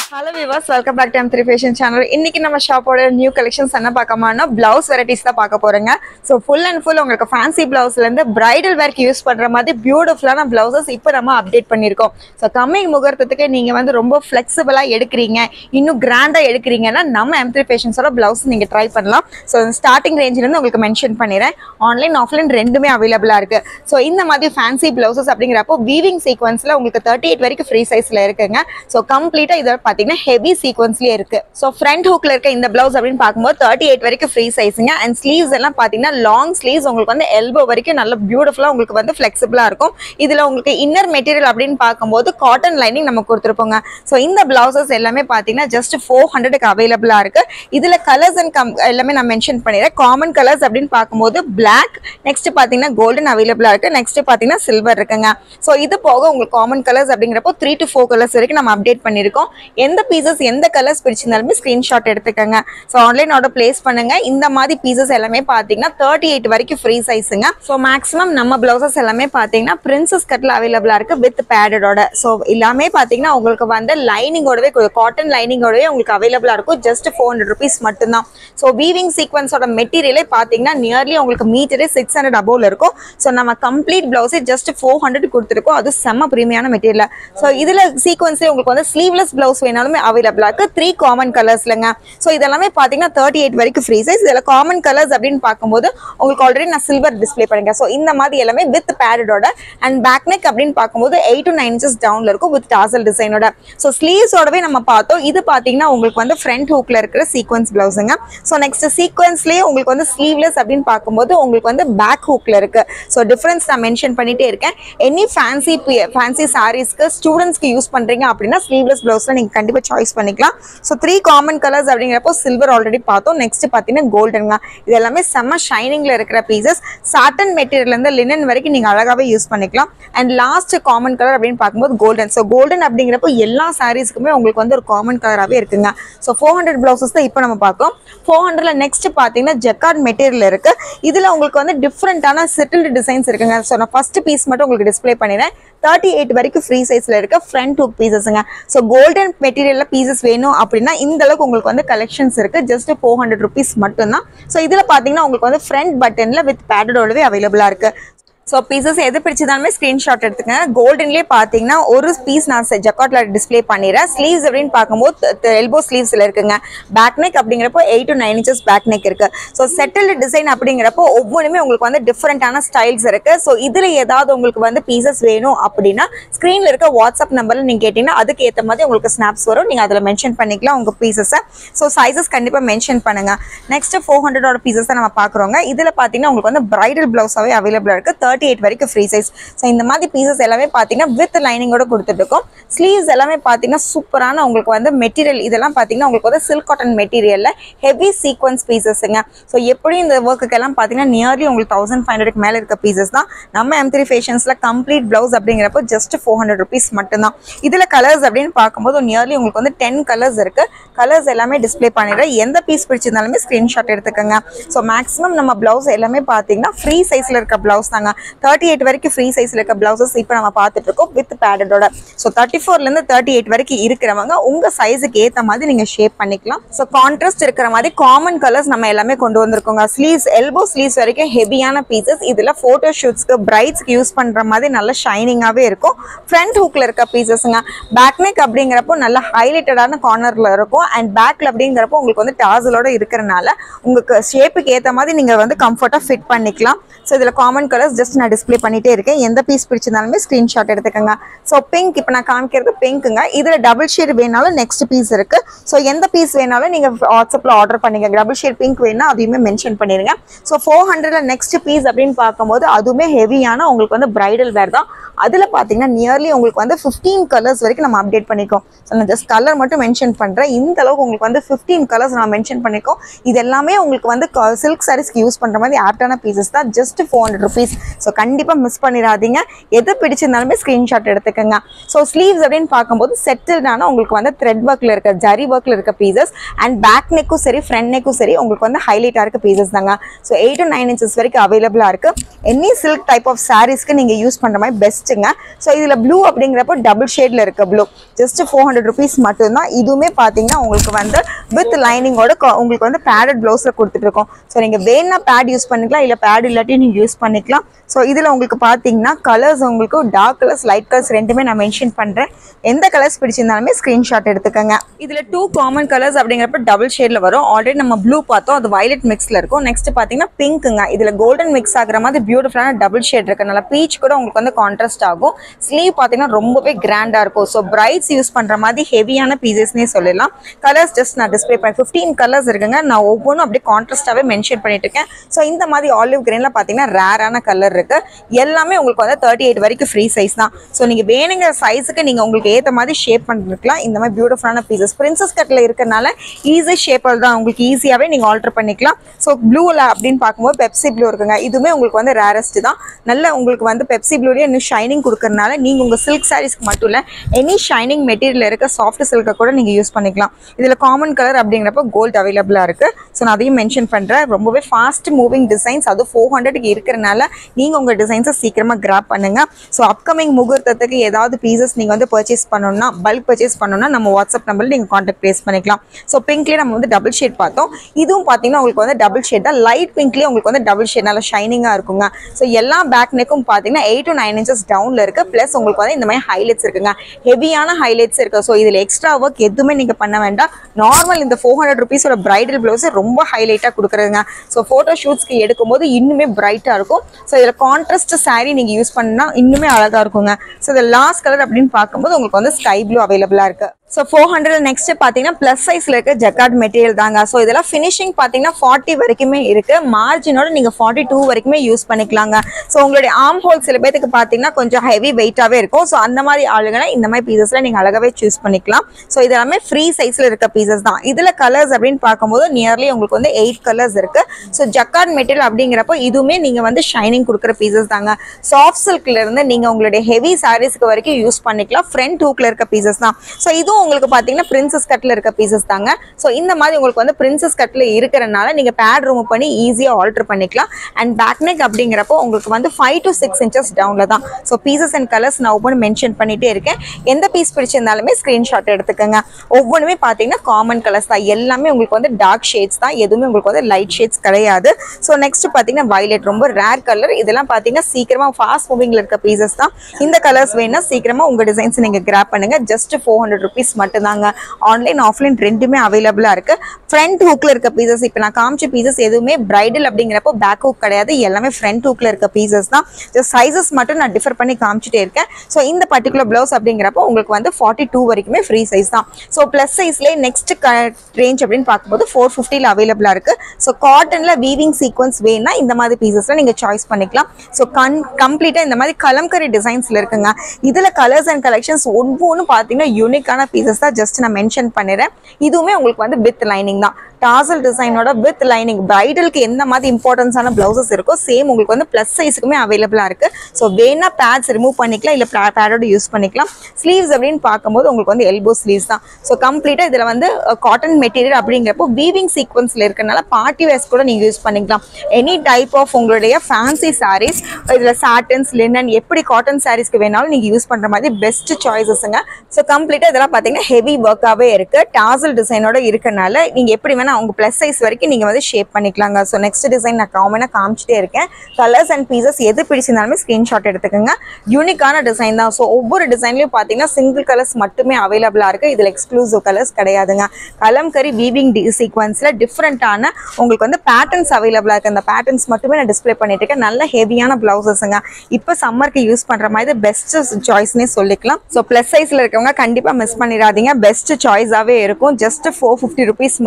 hello viewers welcome back to M three fashion channel இன்னைக்கு நம்ம ஷாப்போட நியூ கலெக்ஷன்ஸ் என்ன பார்க்கமானா பிளவுஸ் வெரைட்டிஸ் தான் பார்க்க போறோங்க ஸோ ஃபுல் அண்ட் ஃபுல் உங்களுக்கு ஃபேன்சி பிளவுஸ்லேருந்து பிரைடல் வேர்க்கு யூஸ் பண்ணுற மாதிரி பியூட்டிஃபுல்லான பிளவுசஸ் இப்போ நம்ம அப்டேட் பண்ணியிருக்கோம் ஸோ கம்மிங் முகூர்த்தத்துக்கு நீங்கள் வந்து ரொம்ப ஃப்ளெக்சிபிளாக எடுக்கிறீங்க இன்னும் கிராண்டாக எடுக்கிறீங்கன்னா நம்ம எம் த்ரீ ஃபேஷன்ஸோட பிளவுஸ் நீங்கள் ட்ரை பண்ணலாம் ஸோ ஸ்டார்டிங் ரேஞ்சிலேருந்து உங்களுக்கு மென்ஷன் பண்ணிடுறேன் ஆன்லைன் ஆஃப்லைன் ரெண்டுமே அவைலபிளாக இருக்குது ஸோ இந்த மாதிரி ஃபேன்சி பிளவுசஸ் அப்படிங்கிறப்போ வீவிங் சீக்வன்ஸில் உங்களுக்கு தேர்ட்டி எயிட் வரைக்கும் ஃப்ரீ சைஸில் இருக்குங்க ஸோ கம்ப்ளீட்டாக இதில் பார்த்தீங்கன்னா ஹெவி சீக்வன்ஸ்லேயே இருக்குது ஸோ ஃப்ரண்ட் ஹூக்கில் இருக்க இந்த பிளவுஸ் அப்படின்னு பார்க்கும்போது தேர்ட்டி எயிட் வரைக்கும் ஃப்ரீ சைஸுங்க அண்ட் ஸ்லீவ்ஸ் எல்லாம் பார்த்தீங்கன்னா லாங் ஸ்லீவ்ஸ் உங்களுக்கு வந்து எல்போ வரைக்கும் நல்ல பியூட்டிஃபுல்லாக உங்களுக்கு வந்து ஃப்ளெக்சிபிளாக இருக்கும் இதில் உங்களுக்கு இன்னர் மெட்டீரியல் அப்படின்னு பார்க்கும்போது காட்டன் லைனிங் நம்ம கொடுத்துருப்போங்க ஸோ இந்த பிளவுசஸ் எல்லாமே பார்த்தீங்கன்னா ஜஸ்ட் ஃபோர் ஹண்ட்ரடுக்கு அவைலபிளாக இருக்குது இதில் கலர்ஸ் அண்ட் கம் எல்லாமே நான் மென்ஷன் பண்ணிடுறேன் காமன் கலர்ஸ் அப்படின்னு பார்க்கும்போது பிளாக் நெக்ஸ்ட் பார்த்தீங்கன்னா கோல்டன் அவைலபிளாக இருக்குது நெக்ஸ்ட் பார்த்தீங்கன்னா சில்வர் இருக்குங்க ஸோ இது போக உங்களுக்கு காமன் கலர்ஸ் அப்படிங்கிறப்போ த்ரீ டு ஃபோர் கலர்ஸ் வரைக்கும் நம்ம அப்டேட் பண்ணியிருக்கோம் எந்த பீசஸ் எந்த கலர்ஸ் பிடிச்சிருந்தாலுமே ஸ்க்ரீன்ஷாட் எடுத்துக்கோங்க ஸோ ஆன்லைன் ஆர்டர் பிளேஸ் பண்ணுங்க இந்த மாதிரி பீசஸ் எல்லாமே பார்த்தீங்கன்னா தேர்ட்டி எயிட் வரைக்கும் ஃப்ரீ சைஸுங்க ஸோ மேக்ஸிமம் நம்ம பிளவுசஸ் எல்லாமே பார்த்தீங்கன்னா பிரின்சஸ் கட்டில் அவைலபிளாக இருக்குது வித் பேடடோட ஸோ எல்லாமே பார்த்தீங்கன்னா உங்களுக்கு வந்து லைனிங்கோடவே காட்டன் லைனிங்கோடவே உங்களுக்கு அவைலபிளாக இருக்கும் ஜஸ்ட் ஃபோர் ஹண்ட்ரட் ருபீஸ் மட்டும்தான் ஸோ வீவிங் சீக்வன்ஸோட மெட்டீரியலே பார்த்தீங்கன்னா நியர்லி உங்களுக்கு மீட்டரே சிக்ஸ் ஹண்ட்ரட் அபோவில் இருக்கும் ஸோ நம்ம கம்ப்ளீட் பிளவுஸே ஜஸ்ட் ஃபோர் ஹண்ட்ரட் கொடுத்துருக்கோம் அது செம்ம ப்ரீமியான மெட்டீரியல் ஸோ இதில் சீக்வன்ஸ்லேயே உங்களுக்கு வந்து ஸ்லீவ்லெஸ் பிளவுஸ் வேணாலுமே அவைலபிளாக இருக்குது த்ரீ காமன் கலர்ஸ்லங்க ஸோ இதெல்லாமே பார்த்தீங்கன்னா தேர்ட்டி எயிட் வரைக்கும் ஃப்ரீ சைஸ் இதில் காமன் கலர்ஸ் அப்படின்னு பார்க்கும்போது உங்களுக்கு ஆல்ரெடி நான் சில்வர் டிஸ்ப்ளே பண்ணிருக்கேன் ஸோ இந்த மாதிரி எல்லாமே வித் பேடடோட அண்ட் பேக் நெக் அப்படின்னு பார்க்கும்போது எயிட் டு நைன் இன்ச்சஸ் டவுனில் இருக்கும் வித் டாசல் டிசைனோட ஸோ ஸ்லீவ்ஸோடவே நம்ம பார்த்தோம் இது பார்த்தீங்கன்னா உங்களுக்கு வந்து ஃப்ரண்ட் ஹூக்கில் இருக்கிற சீக்வன்ஸ் பிளவுஸுங்க ஸோ நெக்ஸ்ட் சீக்வன்ஸ்லேயே உங்களுக்கு வந்து ஸ்லீவ்லெஸ் அப்படின்னு பார்க்கும்போது உங்களுக்கு வந்து பேக் ஹூக்கில் இருக்கு ஸோ டிஃப்ரென்ஸ் நான் மென்ஷன் பண்ணிட்டே இருக்கேன் எனி ஃபேன்சி ஃபேன்சி சாரீஸ்க்கு ஸ்டூடெண்ட்ஸ்க்கு யூஸ் பண்ணுறீங்க அப்படின்னா ஸ்லீவ்லெஸ் ப்ளவுஸில் நீங்கள் கண்டிப்பாக சாய்ஸ் பண்ணிக்கலாம் ஸோ த்ரீ காமன் கலர்ஸ் அப்படிங்கிறப்போ சில்வர் ஆல்ரெடி பார்த்தோம் நெக்ஸ்ட் பார்த்தீங்கன்னா கோல்டனுங்க இது எல்லாமே செம்ம ஷைனிங்கில் இருக்கிற பீசஸ் சாட்டன் மெட்டீரியல்லேருந்து லினன் வரைக்கும் நீங்கள் அழகாகவே யூஸ் பண்ணிக்கலாம் அண்ட் லாஸ்ட் காமன் கலர் அப்படின்னு பார்க்கும்போது கோல்டன் ஸோ கோல்டன் அப்படிங்கிறப்போ எல்லா சாரீஸ்க்குமே உங்களுக்கு வந்து ஒரு காமன் கலராகவே இருக்குங்க ஸோ ஃபோர் ஹண்ட்ரட் ப்ளவுசஸ் தான் இப்போ நம்ம பார்க்குறோம் ஃபோர் ஹண்ட்ரட்ல நெக்ஸ்ட் பார்த்தீங்கன்னா ஜெக்கார்ட் மெட்டீரியல் இருக்கு இதில் உங்களுக்கு வந்து டிஃப்ரெண்ட்டான செட்டில்டு டிசைன்ஸ் இருக்குங்க ஸோ நான் ஃபர்ஸ்ட் பீஸ் மட்டும் உங்களுக்கு டிஸ்ப்ளே பண்ணிடுறேன் தேர்ட்டி எயிட் வரைக்கும் ஃப்ரீ சைஸில் இருக்க ஃப்ரண்ட் ஹூக் பீசஸுங்க ஸோ கோல்டன் மெட்டீரியலில் பீசஸ் வேணும் அப்படின்னா இந்த அளவுக்கு உங்களுக்கு வந்து கலெக்ஷன்ஸ் இருக்கு ஜஸ்ட் ஃபோர் ஹண்ட்ரட் ருபீஸ் மட்டும்தான் ஸோ இதில் பார்த்தீங்கன்னா உங்களுக்கு வந்து ஃப்ரண்ட் பட்டனில் வித் பேடடோடவே அவைலபிளாக இருக்கு ஸோ பீசஸ் எது பிடிச்சதாலுமே ஸ்க்ரீன்ஷாட் எடுத்துங்க கோல்டன்லேயே பார்த்தீங்கன்னா ஒரு பீஸ் நான் ஜக்காட்ல டிஸ்ப்ளே பண்ணிடுறேன் ஸ்லீவ்ஸ் அப்படின்னு பார்க்கும்போது எல்போ ஸ்லீவ்ஸில் இருக்குங்க பேக் நெக் அப்படிங்கிறப்போ eight to nine inches back neck இருக்கு ஸோ செட்டில்டு டிசைன் அப்படிங்கிறப்போ ஒவ்வொன்றுமே உங்களுக்கு வந்து டிஃப்ரெண்ட்டான ஸ்டைல்ஸ் இருக்கு ஸோ இதில் ஏதாவது உங்களுக்கு வந்து பீசஸ் வேணும் அப்படின்னா ஸ்க்ரீனில் இருக்க வாட்ஸ்அப் நம்பரில் நீங்கள் கேட்டிங்கன்னா அதுக்கு ஏற்ற மாதிரி உங்களுக்கு ஸ்னாப்ஸ் வரும் நீங்கள் அதில் மென்ஷன் பண்ணிக்கலாம் உங்கள் பீசஸை ஸோ சைஸஸ் கண்டிப்பாக மென்ஷன் பண்ணுங்க நெக்ஸ்ட் ஃபோர் ஹண்ட்ரடோட பீசஸ் தான் நம்ம பார்க்குறோங்க இதில் பார்த்தீங்கன்னா உங்களுக்கு வந்து பிரைடல் ப்ளவுஸாகவே அவைலபிளாக இருக்குது தேர்ட்டி எயிட் வரைக்கும் ஃப்ரீ சைஸ் ஸோ இந்த மாதிரி பீசஸ் எல்லாமே பார்த்தீங்கன்னா வித் லைனிங்கோட கொடுத்துட்ருக்கோம் ஸ்லீவ்ஸ் எல்லாமே பார்த்தீங்கன்னா சூப்பரான உங்களுக்கு வந்து மெட்டீரியல் இதெல்லாம் பார்த்தீங்கன்னா உங்களுக்கு வந்து சில்க் காட்டன் மெட்டீரியலில் ஹெவி சீக்வன்ஸ் பீசஸுங்க ஸோ எப்படி இந்த ஒர்க்குக்கெல்லாம் பார்த்தீங்கன்னா நியர்லி உங்களுக்கு தௌசண்ட் ஃபைவ் ஹண்ட்ரட் மேலே இருக்க பீசஸ் தான் நம்ம எம் த்ரீ ஃபேஷன்ஸில் கம்ப்ளீட் ப்ளவுஸ் அப்படிங்கிறப்போ ஜஸ்ட் ஃபோர் ஹண்ட்ரட் ருபீஸ் மட்டும்தான் இதில் கலர்ஸ் அப்படின்னு பார்க்கும்போது நியர்லி உங்களுக்கு வந்து டென் கலர்ஸ் இருக்குது கலர்ஸ் எல்லாமே டிஸ்ப்ளே பண்ணிடுறேன் எந்த பீஸ் பிடிச்சிருந்தாலுமே ஸ்க்ரீன்ஷாட் எடுத்துக்கோங்க ஸோ மேக்ஸிமம் நம்ம ப்ளவுஸ் எல்லாமே பார்த்தீங்கன்னா ஃப்ரீ சைஸில் இருக்க ப்ளவுஸ் தாங்க தேர்ட்டி எயிட் வரைக்கும் ஃப்ரீ சைஸில் இருக்க ப்ளவுசஸ் இப்போ நம்ம பார்த்துட்டு இருக்கோம் வித் பேடடோட ஸோ தேர்ட்டி ஃபோர்லேருந்து தேர்ட்டி எயிட் வரைக்கும் இருக்கிறவங்க உங்கள் சைஸுக்கு ஏற்ற மாதிரி நீங்கள் ஷேப் பண்ணிக்கலாம் ஸோ கான்ட்ராஸ்ட் இருக்கிற மாதிரி காமன் கலர்ஸ் நம்ம எல்லாமே கொண்டு வந்திருக்கோங்க ஸ்லீவ்ஸ் எல்போ ஸ்லீவ்ஸ் வரைக்கும் ஹெவியான பீசஸ் இதில் ஃபோட்டோ ஷூட்ஸ்க்கு பிரைட்ஸ்க்கு யூஸ் பண்ணுற மாதிரி நல்ல ஷைனிங்காகவே இருக்கும் ஃப்ரண்ட் ஹூக்கில் இருக்க பீசஸுங்க பேக் நெக் அப்படிங்கிறப்போ நல்ல ஹைலைட்டடான கார்னரில் இருக்கும் அண்ட் பேக்கில் அப்படிங்கிறப்போ உங்களுக்கு வந்து டாசலோட இருக்கிறனால உங்களுக்கு ஷேப்புக்கு ஏற்ற மாதிரி நீங்கள் வந்து கம்ஃபர்ட்டாக ஃபிட் பண்ணிக்கலாம் ஸோ இதில் காமன் கலர்ஸ் ஜஸ்ட் நான் டிஸ்ப்ளே பண்ணிட்டே இருக்கேன் எந்த பீஸ் பிடிச்சிருந்தாலுமே ஸ்க்ரீன்ஷாட் எடுத்துக்கோங்க ஸோ பிங்க் இப்போ நான் காமிக்கிறது பிங்க்குங்க இதில் டபுள் ஷேட் வேணாலும் நெக்ஸ்ட் பீஸ் இருக்கு ஸோ எந்த பீஸ் வேணாலும் நீங்கள் வாட்ஸ்அப்பில் ஆர்டர் பண்ணிங்க டபுள் ஷேட் பிங்க் வேணா அதையுமே மென்ஷன் பண்ணிடுங்க ஸோ ஃபோர் ஹண்ட்ரட்ல நெக்ஸ்ட் பீஸ் அப்படின்னு பார்க்கும்போது அதுவுமே ஹெவியான உங்களுக்கு வந்து பிரைடல் வேர் தான் அதில் பார்த்தீங்கன்னா நியர்லி உங்களுக்கு வந்து ஃபிஃப்டீன் கலர்ஸ் வரைக்கும் நம்ம அப்டேட் பண்ணிக்கோம் ஸோ நான் ஜஸ்ட் கலர் மட்டும் மென்ஷன் பண்ணுறேன் இந்த அளவுக்கு உங்களுக்கு வந்து ஃபிஃப்டீன் கலர்ஸ் நான் மென்ஷன் பண்ணிக்கோம் இது எல்லாமே உங்களுக்கு வந்து சில்க் சாரீஸ்க்கு யூஸ் பண்ணுற மாதிரி ஆப்டான பீசஸ் தான் just four hundred rupees so so கண்டிப்பாக மிஸ் பண்ணிடாதீங்க எது பிடிச்சிருந்தாலுமே ஸ்க்ரீன்ஷாட் எடுத்துக்கோங்க ஸோ ஸ்லீவ்ஸ் அப்படின்னு பார்க்கும்போது செட்டில்டான உங்களுக்கு வந்து த்ரெட் ஒர்க்கில் இருக்க ஜரி ஒர்க்கில் இருக்க பீசஸ் அண்ட் பேக் நெக்கும் சரி ஃப்ரண்ட் நெக்கும் சரி உங்களுக்கு வந்து ஹைலைட்டாக இருக்க பீசஸ் தாங்க so eight to nine inches வரைக்கும் அவைலபிளாக இருக்குது எனி சில்க் டைப் ஆஃப் சாரீஸ்க்கு நீங்கள் யூஸ் பண்ணுற மாதிரி பெஸ்ட்டுங்க ஸோ இதில் ப்ளூ அப்படிங்கிறப்போ டபுள் ஷேடில் இருக்க blue just four hundred rupees மட்டும்தான் இதுவுமே பார்த்தீங்கன்னா உங்களுக்கு வந்து வித் லைனிங்கோட உங்களுக்கு வந்து பேடட் ப்ளவுஸில் கொடுத்துட்ருக்கோம் ஸோ நீங்கள் வேணா பேட் யூஸ் பண்ணிக்கலாம் இல்லை பேட் இல்லாட்டி நீங்கள் யூஸ் பண்ணிக்கலாம் ஸோ இதில் உங்களுக்கு பார்த்தீங்கன்னா கலர்ஸ் உங்களுக்கு டார்க் கலர்ஸ் லைட் கலர்ஸ் ரெண்டுமே நான் மென்ஷன் பண்ணுறேன் எந்த கலர்ஸ் பிடிச்சிருந்தாலுமே ஸ்க்ரீன்ஷாட் எடுத்துக்கோங்க இதில் டூ காமன் கலர்ஸ் அப்படிங்கிறப்ப டபுள் ஷேடில் வரும் ஆல்ரெடி நம்ம ப்ளூ பார்த்தோம் அது வயலட் மிக்ஸில் இருக்கும் நெக்ஸ்ட் பார்த்தீங்கன்னா பிங்க்குங்க இதில் கோல்டன் மிக்ஸ் ஆகிற மாதிரி பியூட்டிஃபுல்லான டபுள் ஷேட் இருக்கனால பீச் கூட உங்களுக்கு வந்து கான்ட்ராஸ்ட் ஆகும் ஸ்லீவ் பார்த்தீங்கன்னா ரொம்பவே கிராண்டாக இருக்கும் ஸோ பிரைட்ஸ் யூஸ் பண்ணுற மாதிரி ஹெவியான பீசஸ்னே சொல்லலாம் கலர்ஸ் ஜஸ்ட் நான் டிஸ்பிளே பண்ணேன் ஃபிஃப்டீன் கலர்ஸ் இருக்குங்க நான் ஒவ்வொன்றும் அப்படியே கான்ட்ராஸ்டாகவே மென்ஷன் பண்ணிட்டு இருக்கேன் ஸோ இந்த மாதிரி ஆலிவ் கிரீனில் பார்த்தீங்கன்னா ரேரான கலர் இருக்கு எல்லாமே உங்களுக்கு வந்து தேர்ட்டி எயிட் வரைக்கும் ஃப்ரீ சைஸ் தான் ஸோ நீங்கள் வேணுங்கிற சைஸுக்கு நீங்கள் உங்களுக்கு ஏற்ற மாதிரி ஷேப் பண்ணிருக்கலாம் இந்த மாதிரி பியூட்டிஃபுல்லான பீசஸ் பிரின்சஸ் கட்டில் இருக்கறனால ஈஸி ஷேப்பர் தான் உங்களுக்கு ஈஸியாகவே நீங்கள் ஆல்டர் பண்ணிக்கலாம் ஸோ ப்ளூவில் அப்படின்னு பார்க்கும்போது பெப்சி ப்ளூ இருக்குங்க இதுவுமே உங்களுக்கு வந்து ரேரஸ்ட் தான் நல்ல உங்களுக்கு வந்து பெப்சி ப்ளூலேயே இன்னும் ஷைனிங் கொடுக்கறனால நீங்கள் உங்கள் சில்க் சாரீஸ்க்கு மட்டும் இல்லை எனி ஷைனிங் மெட்டீரியல் இருக்க சாஃப்ட் சில்கை கூட நீங்கள் யூஸ் பண்ணிக்கலாம் இதில் காமன் கலர் அப்படிங்கிறப்ப கோல்ட் அவைலபிளாக இருக்குது ஸோ நான் அதையும் மென்ஷன் பண்ணுறேன் ரொம்பவே ஃபாஸ்ட் மூவிங் டிசைன்ஸ் அது ஃபோர் ஹண்ட்ரடுக்கு இருக்கிறனால நீங்கள் உங்கள் டிசைன்ஸை சீக்கிரமாக கிராப் பண்ணுங்கள் ஸோ அப்கமிங் முகூர்த்தத்துக்கு ஏதாவது பீசஸ் நீங்கள் வந்து பர்ச்சேஸ் பண்ணணும்னா பல்க் பர்ச்சேஸ் பண்ணணும்னா நம்ம வாட்ஸ்அப் நம்பரில் நீங்கள் காண்டாக்ட் ப்ளேஸ் பண்ணிக்கலாம் ஸோ பிங்க்லேயே நம்ம வந்து டபுள் ஷேட் பார்த்தோம் இதுவும் பார்த்தீங்கன்னா உங்களுக்கு வந்து டபுள் ஷேட் தான் லைட் பிங்க்லேயே உங்களுக்கு வந்து டபுள் ஷேட் நல்லா ஷைனிங்காக இருக்குங்க ஸோ எல்லா பேக் நெக்கும் பார்த்தீங்கன்னா எயிட் டு நைன் இன்ச்சஸ் டவுனில் இருக்குது ப்ளஸ் உங்களுக்கு வந்து இந்த மாதிரி ஹைலைட்ஸ் இருக்குங்க ஹெவியான ஹைலைட்ஸ் இருக்குது ஸோ இதில் எக்ஸ்ட்ரா ஒர்க் எதுவுமே நீங்கள் பண்ண வேண்டாம் நார்மல் இந்த ஃபோர் ஹண்ட்ரட் ருபீஸோட பிரைடல் ப்ளவுஸ் ரொம்ப ஹைலைட்டாக கொடுக்குறதுங்க ஸோ ஃபோட்டோ ஷூட்ஸ்க்கு எடுக்கும்போது இன்னுமே பிரைட்டாக இருக்கும் ஸோ இதில் கான்ட்ராஸ்ட் saree நீங்கள் யூஸ் பண்ணா இன்னுமே அழகாக இருக்குங்க ஸோ இந்த லாஸ்ட் கலர் அப்படின்னு பார்க்கும்போது உங்களுக்கு வந்து ஸ்கை ப்ளூ அவைலபிளாக இருக்குது ஸோ ஃபோர் ஹண்ட்ரட் நெக்ஸ்ட் பார்த்தீங்கன்னா ப்ளஸ் சைஸில் இருக்க ஜக்கார்ட் மெட்டீரியல் தாங்க ஸோ இதெல்லாம் ஃபினிஷிங் பார்த்தீங்கன்னா ஃபார்ட்டி வரைக்குமே இருக்குது மார்ஜினோட நீங்கள் ஃபார்ட்டி டூ வரைக்குமே யூஸ் பண்ணிக்கலாங்க ஸோ உங்களுடைய ஆர்ம் ஹோல் சில பேத்துக்கு பார்த்தீங்கன்னா கொஞ்சம் ஹெவி வெயிட்டாகவே இருக்கும் ஸோ அந்த மாதிரி ஆளுங்களை இந்த மாதிரி பீசஸில் நீங்கள் அழகாகவே சூஸ் பண்ணிக்கலாம் ஸோ இது எல்லாமே ஃப்ரீ சைஸில் இருக்க பீசஸ் தான் இதில் கலர்ஸ் அப்படின்னு பார்க்கும்போது நியர்லி உங்களுக்கு வந்து எயிட் கலர்ஸ் இருக்குது ஸோ ஜக்கார்ட் மெட்டீரியல் அப்படிங்கிறப்போ இதுவுமே நீங்கள் வந்து ஷைனிங் கொடுக்குற பீசஸ் தாங்க சாஃப்ட் சில்க்ல இருந்து நீங்கள் உங்களுடைய ஹெவி சாரீஸ்க்கு வரைக்கும் யூஸ் பண்ணிக்கலாம் ஃப்ரண்ட் ஹூக்கில் இருக்க பீசஸ் தான் ஸோ இதுவும் உங்களுக்கு பார்த்தீங்கன்னா பிரின்சஸ் கட்டில் இருக்க பீசஸ் தாங்க ஸோ இந்த மாதிரி உங்களுக்கு வந்து பிரின்சஸ் கட்டில் இருக்கிறனால நீங்கள் பேட் ரிமூவ் பண்ணி ஈஸியாக ஆல்டர் பண்ணிக்கலாம் அண்ட் பேக் நெக் அப்படிங்கிறப்போ உங்களுக்கு வந்து ஃபைவ் டு சிக்ஸ் இன்ச்சஸ் டவுனில் தான் ஸோ பீசஸ் அண்ட் கலர்ஸ் நான் ஒவ்வொன்று மென்ஷன் பண்ணிட்டே இருக்கேன் எந்த பீஸ் பிடிச்சிருந்தாலுமே ஸ்க்ரீன்ஷாட் எடுத்துக்கோங்க ஒவ்வொன்றுமே பார்த்தீங்கன்னா காமன் கலர்ஸ் தான் எல்லாமே உங்களுக்கு வந்து டார்க் ஷேட்ஸ் தான் எதுவுமே உங்களுக்கு வந்து லைட் ஷேட்ஸ் கிடையாது ஸோ நெக்ஸ்ட் பார்த்தீங்கன்னா வயலட் ரொம்ப ரேர் கலர் இதெல்லாம் பார்த்தீங்கன்னா சீக்கிரமாக ஃபாஸ்ட் மூவிங்கில் இருக்க பீசஸ் தான் இந்த கலர்ஸ் வேணா சீக்கிரமாக உங்கள் டிசைன்ஸ் நீங்கள் கிராப் பண்ணுங்க ஜஸ்ட் ஃபோர் ஹண்ட்ரட் ருபீஸ் மட்டும்தாங்க ஆன்லைன் ஆஃப்லைன் ரெண்டுமே அவைலபிளாக இருக்கு ஃப்ரண்ட் ஹூக்கில் இருக்க பீசஸ் இப்போ நான் காமிச்ச பீசஸ் எதுவுமே பிரைடல் அப்படிங்கிறப்போ பேக் ஹூக் கிடையாது எல்லாமே ஃப்ரண்ட் ஹூக்கில் இருக்க பீசஸ் தான் ஜஸ்ட் சைஸஸ் மட்டும் நான் டிஃபர் பண்ணி காமிச்சிட்டே இருக்கேன் ஸோ இந்த பர்டிகுலர் ப்ளவுஸ் அப்படிங்கிறப்போ உங்களுக்கு வந்து ஃபார்ட்டி டூ வரைக்குமே ஃப்ரீ சைஸ் தான் ஸோ ப்ளஸ் சைஸ்லேயே நெக்ஸ்ட் ரேஞ்ச் அப்படின்னு பார்க்கும்போது ஃபோர் ஃபிஃப்டியில் அவைலபிளாக இருக்கு ஸோ காட்டனில் வீவிங் சீக்வன்ஸ் வேணும்னா இந்த மாதிரி பீசஸில் நீங்கள் சாய்ஸ் பண்ணிக்கலாம் ஸோ கன் கம்ப்ளீட்டாக இந்த மாதிரி கலம்கரி டிசைன்ஸில் இருக்குங்க இதில் கலர்ஸ் அண்ட் கலெக்ஷன்ஸ் ஒவ்வொன்றும் பார்த்தீங்கன்னா யூனிக்கான பீசஸ் தான் ஜஸ்ட் நான் மென்ஷன் பண்ணிடுறேன் இதுவுமே உங்களுக்கு வந்து வித் லைனிங் தான் டாசல் டிசைனோட வித் லைனிங் பிரைடலுக்கு எந்த மாதிரி இம்பார்ட்டன்ஸான பிளவுசஸ் இருக்கோ சேம் உங்களுக்கு வந்து ப்ளஸ் சைஸுக்குமே அவைலபிளாக இருக்குது ஸோ வேணா பேட்ஸ் ரிமூவ் பண்ணிக்கலாம் இல்லை பேடோட யூஸ் பண்ணிக்கலாம் ஸ்லீவ்ஸ் அப்படின்னு பார்க்கும்போது உங்களுக்கு வந்து எல்போ ஸ்லீவ்ஸ் தான் ஸோ கம்ப்ளீட்டாக இதில் வந்து காட்டன் மெட்டீரியல் அப்படிங்கிறப்போ வீவிங் சீக்வன்ஸில் இருக்கனால பார்ட்டி வேர்ஸ் கூட நீங்கள் யூஸ் பண்ணிக்கலாம் எனி டைப் ஆஃப் உங்களுடைய ஃபேன்சி சாரீஸ் இதில் சாட்டன்ஸ் லினன் எப்படி காட்டன் சாரீஸ்க்கு வேணாலும் நீங்கள் யூஸ் பண்ணுற மாதிரி பெஸ்ட் சாய்ஸஸுங்க ஸோ கம்ப்ளீட்டாக இதெல்லாம் பார்த்தீங்கன்னா ஹெவி ஒர்க்காகவே இருக்குது டாசல் டிசைனோட இருக்கனால நீங்கள் எப்படி வேணால் உங்கள் ப்ளஸ் சைஸ் வரைக்கும் நீங்கள் வந்து ஷேப் பண்ணிக்கலாங்க ஸோ நெக்ஸ்ட் டிசைன் நான் காமனாக காமிச்சிட்டே இருக்கேன் கலர்ஸ் அண்ட் பீசஸ் எது பிடிச்சிருந்தாலுமே ஸ்க்ரீன்ஷாட் எடுத்துக்கோங்க யூனிக்கான டிசைன் தான் ஸோ ஒவ்வொரு டிசைன்லையும் பார்த்தீங்கன்னா சிங்கிள் கலர்ஸ் மட்டுமே அவைலபிளாக இருக்குது இதில் எக்ஸ்க்ளூசிவ் கலர்ஸ் கிடையாதுங்க கலம்கரி வீவிங் டி சீக்வன்ஸில் டிஃப்ரெண்ட்டான உங்களுக்கு வந்து பேட்டர்ன்ஸ் அவைலபிளாக இருக்குது அந்த பேட்டர்ன்ஸ் மட்டுமே நான் டிஸ்ப்ளே பண்ணிட்டு இருக்கேன் நல்ல ஹெவியான ப்ளவுசஸ்ங்க இப்போ சம்மருக்கு யூஸ் பண்ணுற மாதிரி பெஸ்ட் சாய்ஸ்னே சொல்லிக்கலாம் ஸோ ப்ளஸ் சைஸில் இருக்கவங்க கண்டிப்பாக மிஸ் பண்ணிடாதீங்க பெஸ்ட் சாய்ஸாகவே இருக்கும் ஜஸ்ட் ஃபோர் ஃபிஃப்டி ருபீஸ் மட்டும்தான்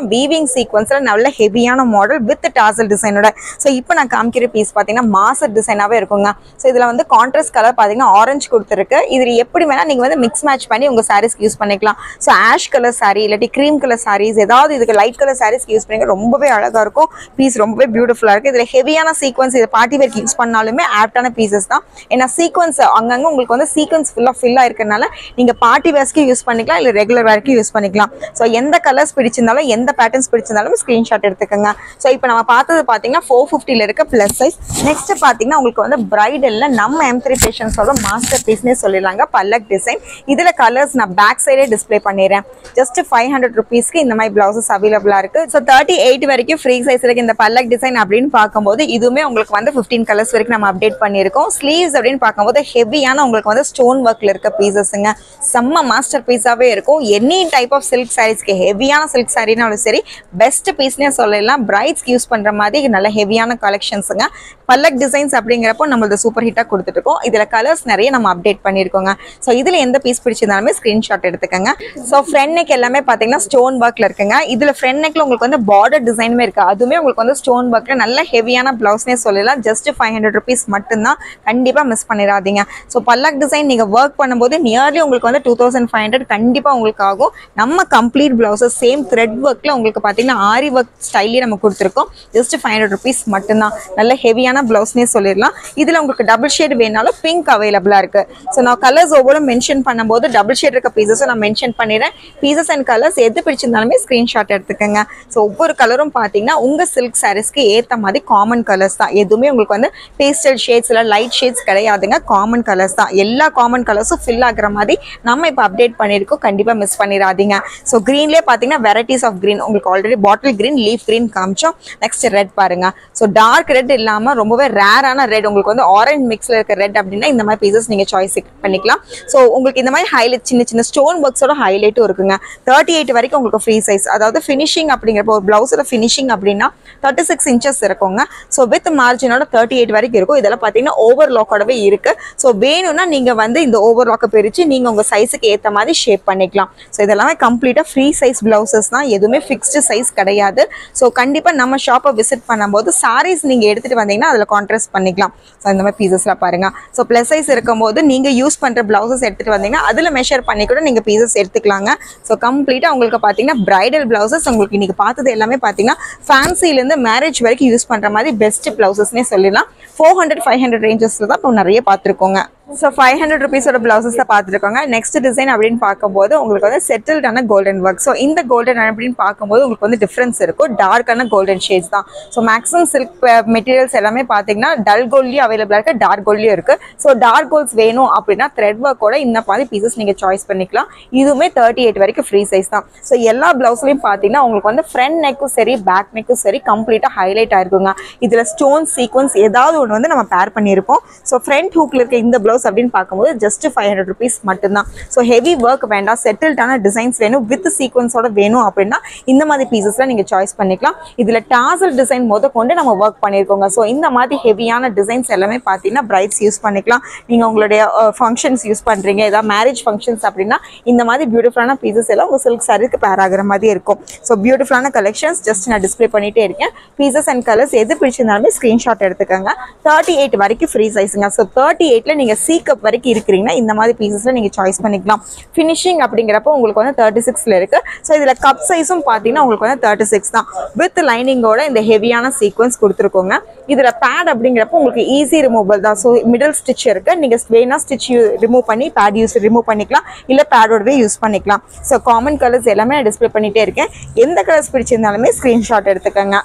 வீவிங் சீக்வன்ஸில் நல்ல ஹெவியான மாடல் வித் டாசல் டிசைனோட ஸோ இப்போ நான் காமிக்கிற பீஸ் பார்த்தீங்கன்னா மாசர் டிசைனாகவே இருக்குங்க ஸோ இதில் வந்து கான்ட்ராஸ்ட் கலர் பார்த்தீங்கன்னா ஆரஞ்சு கொடுத்துருக்கு இதில் எப்படி வேணால் நீங்கள் வந்து மிக்ஸ் மேட்ச் பண்ணி உங்கள் சாரீஸ்க்கு யூஸ் பண்ணிக்கலாம் ஸோ ஆஷ் கலர் saree இல்லாட்டி க்ரீம் கலர் sarees ஏதாவது இதுக்கு லைட் கலர் சாரீஸ்க்கு யூஸ் பண்ணிங்க ரொம்பவே அழகாக இருக்கும் பீஸ் ரொம்பவே பியூட்டிஃபுல்லாக இருக்குது இதில் ஹெவியான சீக்வன்ஸ் இது பார்ட்டி வேர்க்கு யூஸ் பண்ணாலுமே ஆப்டான பீசஸ் தான் ஏன்னா சீக்வன்ஸ் அங்கங்கே உங்களுக்கு வந்து சீக்வன்ஸ் ஃபுல்லாக ஃபில்லாக இருக்கிறனால நீங்கள் பார்ட்டி வேர்ஸ்க்கு யூஸ் பண்ணிக்கலாம் இல்லை ரெகுலர் வேர்க்கு யூஸ் பண்ணிக்கலாம் ஸோ எந்த கலர்ஸ் பிடிச்சிருந்தாலும் எந்த பேட்டர்ன்ஸ் பிடிச்சிருந்தாலும் ஸ்க்ரீன்ஷாட் எடுத்துக்கோங்க ஸோ இப்போ நம்ம பார்த்தது பார்த்தீங்கன்னா ஃபோர் ஃபிஃப்டியில் இருக்க ப்ளஸ் சைஸ் நெக்ஸ்ட் பார்த்தீங்கன்னா உங்களுக்கு வந்து பிரைடலில் நம்ம எம் த்ரீ பேஷன்ஸோட மாஸ்டர் பீஸ்னே சொல்லிடலாங்க பல்லக் டிசைன் இதில் கலர்ஸ் நான் பேக் சைடே டிஸ்ப்ளே பண்ணிடுறேன் ஜஸ்ட் ஃபைவ் ஹண்ட்ரட் ருபீஸ்க்கு இந்த மாதிரி பிளவுசஸ் அவைலபிளாக இருக்கு ஸோ தேர்ட்டி எயிட் வரைக்கும் ஃப்ரீ சைஸ் இருக்கு இந்த பல்லக் டிசைன் அப்படின்னு பார்க்கும்போது இதுவுமே உங்களுக்கு வந்து ஃபிஃப்டீன் கலர்ஸ் வரைக்கும் நம்ம அப்டேட் பண்ணியிருக்கோம் ஸ்லீவ்ஸ் அப்படின்னு பார்க்கும்போது ஹெவியான உங்களுக்கு வந்து ஸ்டோன் ஒர்க்ல இருக்க பீசஸ்ங்க செம்ம மாஸ்டர் பீஸாவே இருக்கும் எனி டைப் ஆஃப் சில்க் சாரீஸ்க்கு ஹெவியான சில்க் சாரினாலும் சரி பெஸ்ட் பீஸ்னே சொல்லலாம் பிரைட்ஸ்க்கு யூஸ் பண்ற மாதிரி நல்ல ஹெவியான கலெக்ஷன்ஸுங்க பல்லக் டிசைன்ஸ் அப்படிங்கிறப்போ நம்மளது சூப்பர் ஹிட்டாக கொடுத்துட்ருக்கோம் இதில் கலர்ஸ் நிறைய நம்ம அப்டேட் பண்ணியிருக்கோங்க ஸோ இதில் எந்த பீஸ் பிடிச்சிருந்தாலுமே ஸ்க்ரீன்ஷாட் எடுத்துக்கோங்க ஸோ ஃப்ரண்ட் நெக் எல்லாமே பார்த்தீங்கன்னா ஸ்டோன் ஒர்க்கில் இருக்குங்க இதில் ஃப்ரண்ட் நெக்கில் உங்களுக்கு வந்து பார்டர் டிசைனுமே இருக்குது அதுவுமே உங்களுக்கு வந்து ஸ்டோன் ஒர்க்கில் நல்ல ஹெவியான ப்ளவுஸ்னே சொல்லலாம் ஜஸ்ட் ஃபைவ் ஹண்ட்ரட் ருபீஸ் மட்டும்தான் கண்டிப்பாக மிஸ் பண்ணிடாதீங்க ஸோ பல்லக் டிசைன் நீங்கள் ஒர்க் பண்ணும்போது நியர்லி உங்களுக்கு வந்து டூ தௌசண்ட் ஃபைவ் ஹண்ட்ரட் கண்டிப்பாக உங்களுக்கு ஆகும் நம்ம கம்ப்ளீட் ப்ளவுஸஸ் சேம் த்ரெட் ஒர்க்கில் உங்களுக்கு பார்த்தீங்கன்னா ஆரி ஒர்க் ஸ்டைலே நம்ம கொடுத்துருக்கோம் ஜஸ்ட் ஃபைவ் ஹண்ட்ரட் ருபீஸ் மட்டும்தான் நல்ல ஹெவியான ப்ளவுஸ்னே சொல்லிடலாம் இதில் உங்களுக்கு டபுள் ஷேட் வேணாலும் பிங்க் அவைலபிளாக இருக்குது ஸோ நான் கலர்ஸ் ஒவ்வொரு மென்ஷன் பண்ணும்போது டபுள் ஷேட் இருக்க பீசஸும் நான் மென்ஷன் பண்ணிடுறேன் பீசஸ் அண்ட் கலர்ஸ் எது பிடிச்சிருந்தாலுமே ஸ்க்ரீன்ஷாட் எடுத்துக்கோங்க ஸோ ஒவ்வொரு கலரும் பார்த்தீங்கன்னா உங்கள் சில்க் சாரீஸ்க்கு ஏற்ற மாதிரி காமன் கலர்ஸ் தான் எதுவுமே உங்களுக்கு வந்து பேஸ்டல் ஷேட்ஸ் இல்லை லைட் ஷேட்ஸ் கிடையாதுங்க காமன் கலர்ஸ் தான் எல்லா காமன் கலர்ஸும் ஃபில் ஆகுற மாதிரி நம்ம இப்போ அப்டேட் பண்ணியிருக்கோம் கண்டிப்பாக மிஸ் பண்ணிடாதீங்க ஸோ க்ரீன்லேயே பார்த்தீங்கன்னா வெரைட்டிஸ் ஆஃப் க்ரீன் உங்களுக்கு already bottle green leaf green காமிச்சோம் நெக்ஸ்ட் ரெட் பாருங்க ஸோ டார்க் ரெட் இல்லாமல் ரொம்பவே ரேரான ரெட் உங்களுக்கு வந்து ஆரஞ்ச் மிக்ஸில் இருக்க ரெட் அப்படின்னா இந்த மாதிரி பீசஸ் நீங்கள் சாய்ஸ் பண்ணிக்கலாம் ஸோ உங்களுக்கு இந்த மாதிரி ஹைலைட் சின்ன சின்ன ஸ்டோன் ஒர்க்ஸோட ஹைலைட்டும் இருக்குங்க தேர்ட்டி எயிட் வரைக்கும் உங்களுக்கு ஃப்ரீ சைஸ் அதாவது ஃபினிஷிங் அப்படிங்கிறப்ப ஒரு பிளவுஸோட ஃபினிஷிங் அப்படின்னா தேர்ட்டி சிக்ஸ் இன்ச்சஸ் இருக்குங்க ஸோ வித் மார்ஜினோட தேர்ட்டி எயிட் வரைக்கும் இருக்கும் இதெல்லாம் பார்த்தீங்கன்னா ஓவர் லாக்கோடவே இருக்கு ஸோ வேணும்னா நீங்கள் வந்து இந்த ஓவர் லாக்கை பிரித்து நீங்கள் உங்கள் சைஸுக்கு ஏற்ற மாதிரி ஷேப் பண்ணிக்கலாம் ஸோ இதெல்லாமே கம்ப்ளீட்டாக ஃப்ரீ சைஸ் பிளவுசஸ் தான் எதுவுமே ஃபிக்ஸ்டு சைஸ் கிடையாது ஸோ கண்டிப்பாக நம்ம ஷாப்பை விசிட் பண்ணும்போது சாரீஸ் நீங்கள் எடுத்துகிட்டு வந்தீங்கன்னா அதில் கான்ட்ராஸ்ட் பண்ணிக்கலாம் ஸோ இந்த மாதிரி பீசஸ்லாம் பாருங்க ஸோ ப்ளஸ் சைஸ் இருக்கும்போது நீங்கள் யூஸ் பண்ணுற பிளவுசஸ் எடுத்துகிட்டு வந்தீங்கன்னா அதில் மெஷர் பண்ணி கூட நீங்கள் பீசஸ் எடுத்துக்கலாங்க ஸோ கம்ப்ளீட்டாக உங்களுக்கு பார்த்தீங்கன்னா பிரைடல் பிளவுசஸ் உங்களுக்கு இன்னைக்கு பார்த்தது எல்லாமே பார்த்தீங்கன்னா ஃபேன்சிலேருந்து மேரேஜ் வரைக்கும் யூஸ் பண்ணுற மாதிரி பெஸ்ட் பிளவுசஸ்னே சொல்லிடலாம் ஃபோர் ஹண்ட்ரட் ஃபைவ் ஹண்ட்ரட் ரேஞ்சஸில் தான் இப்போ நிறைய பார்த்துருக்கோங்க ஸோ ஃபைவ் ஹண்ட்ரட் ருபீஸோட பிளவுசஸ் தான் பார்த்துருக்கோங்க நெக்ஸ்ட் டிசைன் அப்படின்னு பார்க்கும்போது உங்களுக்கு வந்து செட்டில்டான கோல்டன் ஒர்க் ஸோ இந்த கோல்டன் அப்படின்னு பார்க்கும்போது உங்களுக்கு வந்து டிஃப்ரென்ஸ் இருக்கும் டார்க்கான கோல்டன் ஷேட்ஸ் தான் ஸோ மேக்ஸிமம் சில்க் மெட்டீரியல்ஸ் எல்லாமே பார்த்தீங்கன்னா டல் கோல்ட்லேயும் அவைலபிளாக இருக்குது டார்க் கோல்ட்லேயும் இருக்குது ஸோ டார்க் கோல்ட்ஸ் வேணும் அப்படின்னா த்ரெட் ஒர்க்கோட இந்த மாதிரி பீசஸ் நீங்கள் சாய்ஸ் பண்ணிக்கலாம் இதுவுமே தேர்ட்டி எயிட் வரைக்கும் ஃப்ரீ சைஸ் தான் ஸோ எல்லா பிளவுஸ்லையும் பார்த்தீங்கன்னா உங்களுக்கு வந்து ஃப்ரண்ட் நெக்கும் சரி பேக் நெக்கும் சரி கம்ப்ளீட்டாக ஹைலைட் ஆயிருக்குங்க இதில் ஸ்டோன் சீக்வன்ஸ் ஏதாவது ஒன்று வந்து நம்ம பேர் பண்ணியிருப்போம் ஸோ ஃப்ரண்ட் ஹூக்கில் இருக்க இந்த பிளவுஸ் அப்படின்னு பார்க்கும்போது ஜஸ்ட் ஃபைவ் ஹண்ட்ரட் ருபீஸ் மட்டும்தான் ஸோ ஹெவி ஒர்க் வேண்டாம் செட்டில்டான டிசைன்ஸ் வேணும் வித் சீக்வன்ஸோட வேணும் அப்படின்னா இந்த மாதிரி பீசஸ்லாம் நீங்கள் சாய்ஸ் பண்ணிக்கலாம் இதில் டாசல் டிசைன் முத கொண்டு நம்ம ஒர்க் பண்ணியிருக்கோங்க ஸோ இந்த மாதிரி ஹெவியான டிசைன்ஸ் எல்லாமே பார்த்தீங்கன்னா பிரைட்ஸ் யூஸ் பண்ணிக்கலாம் நீங்கள் உங்களுடைய ஃபங்க்ஷன்ஸ் யூஸ் பண்ணுறீங்க ஏதாவது மேரேஜ் ஃபங்க்ஷன்ஸ் அப்படின்னா இந்த மாதிரி பியூட்டிஃபுல்லான பீசஸ் எல்லாம் உங்கள் சில்க் சாரிக்கு பேர் ஆகிற மாதிரி இருக்கும் ஸோ பியூட்டிஃபுல்லான கலெக்ஷன்ஸ் ஜஸ்ட் நான் டிஸ்ப்ளே பண்ணிட்டே இருக்கேன் பீசஸ் அண்ட் கலர்ஸ் எது பிடிச்சிருந்தாலுமே ஸ்க்ரீன்ஷாட் எடுத்துக்கோங்க தேர்ட்டி எயிட் வரைக்கும் ஃப்ரீ சைஸுங்க ஸோ தேர்ட்டி எயிட்டில் நீங்கள் சீக்கப் வரைக்கும் இருக்கிறீங்கன்னா இந்த மாதிரி பீசஸில் நீங்கள் சாய்ஸ் பண்ணிக்கலாம் ஃபினிஷிங் அப்படிங்கிறப்போ உங்களுக்கு வந்து தேர்ட்டி சிக்ஸில் இருக்குது ஸோ இதில் கப் சைஸும் பார்த்தீங்கன்னா உங்களுக்கு வந்து தேர்ட்டி சிக்ஸ் தான் வித் லைனிங்கோட இந்த ஹெவியான சீக்வன்ஸ் கொடுத்துருக்கோங்க இதில் பேட் அப்படிங்கிறப்போ உங்களுக்கு ஈஸி ரிமூவல் தான் ஸோ மிடில் ஸ்டிச் இருக்குது நீங்கள் வேணா ஸ்டிச் ரிமூவ் பண்ணி பேட் யூஸ் ரிமூவ் பண்ணிக்கலாம் இல்லை பேடோடவே யூஸ் பண்ணிக்கலாம் ஸோ காமன் கலர்ஸ் எல்லாமே நான் டிஸ்ப்ளே பண்ணிகிட்டே இருக்கேன் எந்த கலர்ஸ் பிடிச்சிருந்தாலுமே ஸ்க்ரீன்ஷாட் எடுத்துக்கோங்க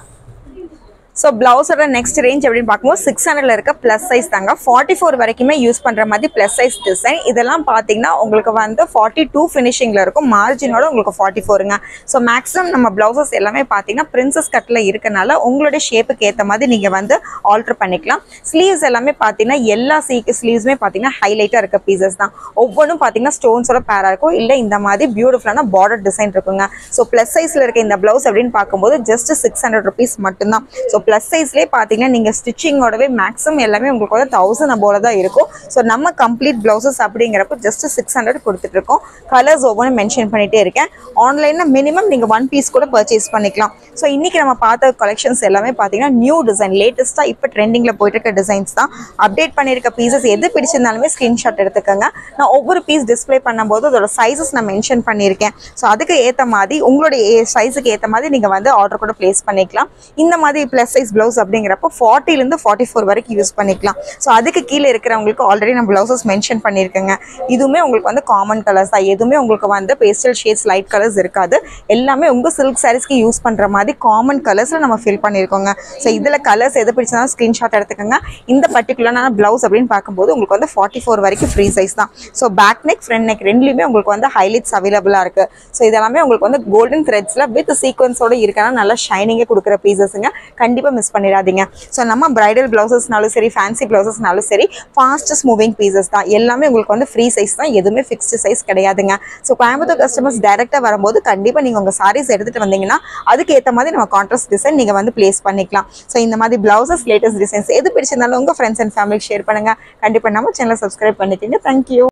ஸோ பிளவுஸோட நெக்ஸ்ட் ரேஞ்ச் அப்படின்னு பார்க்கும்போது சிக்ஸ் ஹண்ட்ரட்ல இருக்க ப்ளஸ் சைஸ் தாங்க ஃபார்ட்டி ஃபோர் வரைக்குமே யூஸ் பண்ணுற மாதிரி ப்ளஸ் சைஸ் டிசைன் இதெல்லாம் பார்த்தீங்கன்னா உங்களுக்கு வந்து ஃபார்ட்டி டூ ஃபினிஷிங்கில் இருக்கும் மார்ஜினோட உங்களுக்கு ஃபார்ட்டி ஃபோருங்க ஸோ மேக்ஸிமம் நம்ம பிளவுசஸ் எல்லாமே பார்த்தீங்கன்னா பிரின்சஸ் கட்டில் இருக்கனால உங்களுடைய ஷேப்புக்கு ஏற்ற மாதிரி நீங்கள் வந்து ஆல்டர் பண்ணிக்கலாம் ஸ்லீவ்ஸ் எல்லாமே பார்த்தீங்கன்னா எல்லா சீக்கு ஸ்லீவ்ஸுமே பார்த்தீங்கன்னா ஹைலைட்டாக இருக்க பீசஸ் தான் ஒவ்வொன்றும் பார்த்தீங்கன்னா ஸ்டோன்ஸோட பேராக இருக்கும் இல்லை இந்த மாதிரி பியூட்டிஃபுல்லான பார்டர் டிசைன் இருக்குங்க ஸோ ப்ளஸ் சைஸில் இருக்க இந்த பிளவுஸ் அப்படின்னு பார்க்கும்போது ஜஸ்ட் சிக்ஸ் ஹண்ட்ரட் ருபீஸ் மட்டும்தான் ஸோ ப்ளஸ் சைஸ்லேயே பார்த்தீங்கன்னா நீங்கள் ஸ்டிச்சிங்கோடவே மேக்ஸிமம் எல்லாமே உங்களுக்கு வந்து தௌசண்ட் அபோல தான் இருக்கும் ஸோ நம்ம கம்ப்ளீட் ப்ளவுசஸ் அப்படிங்கிறப்ப ஜஸ்ட் சிக்ஸ் ஹண்ட்ரட் கொடுத்துட்ருக்கோம் கலர்ஸ் ஒவ்வொன்றும் மென்ஷன் பண்ணிகிட்டே இருக்கேன் ஆன்லைனில் மினிமம் நீங்கள் ஒன் பீஸ் கூட பர்ச்சேஸ் பண்ணிக்கலாம் ஸோ இன்றைக்கி நம்ம பார்த்த கலெக்ஷன்ஸ் எல்லாமே பார்த்தீங்கன்னா நியூ டிசைன் லேட்டஸ்ட்டாக இப்போ ட்ரெண்டிங்கில் போயிட்டு இருக்க டிசைன்ஸ் தான் அப்டேட் பண்ணியிருக்க பீசஸ் எது பிடிச்சிருந்தாலுமே ஸ்க்ரீன்ஷாட் எடுத்துக்கோங்க நான் ஒவ்வொரு பீஸ் டிஸ்ப்ளே பண்ணும்போது அதோட சைஸஸ் நான் மென்ஷன் பண்ணியிருக்கேன் ஸோ அதுக்கு ஏற்ற மாதிரி உங்களுடைய சைஸுக்கு ஏற்ற மாதிரி நீங்கள் வந்து ஆர்டர் கூட ப்ளேஸ் பண்ணிக்கலாம் இந்த மாதிரி ப்ளஸ் சைஸ் ப்ளவுஸ் அப்படிங்கிறப்போ ஃபார்ட்டிலேருந்து ஃபார்ட்டி ஃபோர் வரைக்கும் யூஸ் பண்ணிக்கலாம் ஸோ அதுக்கு கீழே இருக்கிறவங்களுக்கு ஆல்ரெடி நான் ப்ளவுசஸ் மென்ஷன் பண்ணியிருக்கேங்க இதுவுமே உங்களுக்கு வந்து காமன் கலர்ஸ் தான் எதுவுமே உங்களுக்கு வந்து பேஸ்டல் ஷேட்ஸ் லைட் கலர்ஸ் இருக்காது எல்லாமே உங்கள் சில்க் சாரீஸ்க்கு யூஸ் பண்ணுற மாதிரி காமன் கலர்ஸில் நம்ம ஃபில் பண்ணியிருக்கோங்க ஸோ இதில் கலர்ஸ் எது பிடிச்சதாலும் ஸ்க்ரீன்ஷாட் எடுத்துக்கோங்க இந்த பர்டிகுலரான ப்ளவுஸ் அப்படின்னு பார்க்கும்போது உங்களுக்கு வந்து ஃபார்ட்டி ஃபோர் வரைக்கும் ஃப்ரீ சைஸ் தான் so back neck front neck ரெண்டுலையுமே உங்களுக்கு வந்து ஹைலைட்ஸ் அவைலபிளாக இருக்குது ஸோ இதெல்லாமே உங்களுக்கு வந்து கோல்டன் த்ரெட்ஸில் வித் சீக்வன்ஸோட இருக்கனா நல்லா ஷைனிங்கே கொடுக்குற பீசஸுங்க கண்டிப்பாக மிஸ் பண்ணிடாதீங்க ஸோ நம்ம பிரைடல் ப்ளவுசஸ்னாலும் சரி ஃபேன்சி ப்ளவுசஸ்னாலும் சரி ஃபாஸ்டஸ்ட் மூவிங் பீசஸ் தான் எல்லாமே உங்களுக்கு வந்து ஃப்ரீ சைஸ் தான் எதுவுமே ஃபிக்ஸ்டு சைஸ் கிடையாதுங்க ஸோ கோயம்புத்தூர் கஸ்டமர்ஸ் டேரெக்டாக வரும்போது கண்டிப்பாக நீங்கள் உங்கள் சாரீஸ் எடுத்துகிட்டு வந்தீங்கன்னா அதுக்கு ஏற்ற மாதிரி நம்ம கான்ட்ராஸ்ட் டிசைன் நீங்கள் வந்து ப்ளேஸ் பண்ணிக்கலாம் ஸோ இந்த மாதிரி ப்ளவுசஸ் லேட்டஸ்ட் டிசைன்ஸ் எது பிடிச்சிருந்தாலும் உங்கள் ஃப்ரெண்ட்ஸ் அண்ட் ஃபேமிலிக்கு ஷேர் பண்ணுங்கள் கண்டிப்பாக நம்ம சேனலை சப்ஸ்கிரைப் பண்ணிக்கோங்க தேங்க்யூ